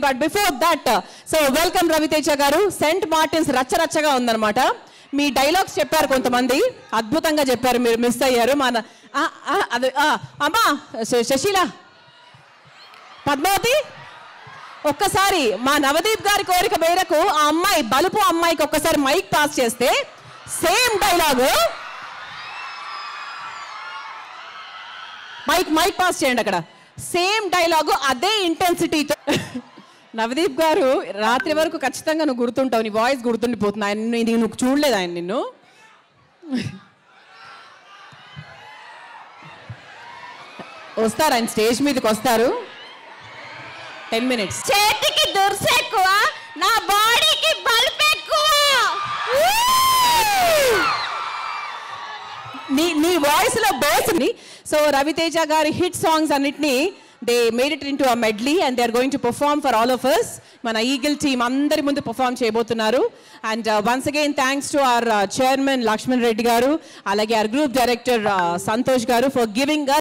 but before that so welcome Ravi Teja గారు saint Martin's రచ్చరచ్చగా ఉందన్నమాట మీ dialogues చెప్పారు కొంతమంది అద్భుతంగా చెప్పారు మీరు మిస్ అయ్యారు మన ఆ, ఆ, అదే ఆ, అమ్మా శ- శశిల పద్మావతి ఒక్కసారి మా నవదీప్ గారి కోరిక మేరకు ఆ అమ్మాయి బలుపు అమ్మాయికి ఒక్కసారి మైక్ పాస్ చేస్తే same dialogue mike mike pass చేయండి అక్కడ సేమ్ డైలాగు అదే ఇంటెన్సిటీతో నవదీప్ గారు రాత్రి వరకు ఖచ్చితంగా నువ్వు గుర్తుంటావు నీ వాయిస్ గుర్తుండిపోతుంది ఆయన నిన్ను- నువ్వు చూడలేదు ఆయన నిన్ను వస్తారు ఆయన స్టేజ్ మీదకి వస్తారు టెన్ మినిట్స్ చేతికి దుర్స ఎక్కువ నా బాడీకి బల్బ్ ఎక్కువ నీ నీ వాయిస్ లో బేస్ ఉంది సో రవితేజ గారి హిట్ సాంగ్స్ అన్నిటినీ they made it in to a medley and they are going to perform for all of us మన ఈగిల్ టీమ్ అందరి ముందు పర్ఫార్మ్ చేయబోతున్నారు and once again thanks to our chairman Lakshman Reddy గారు అలాగే our group director Santosh గారు for giving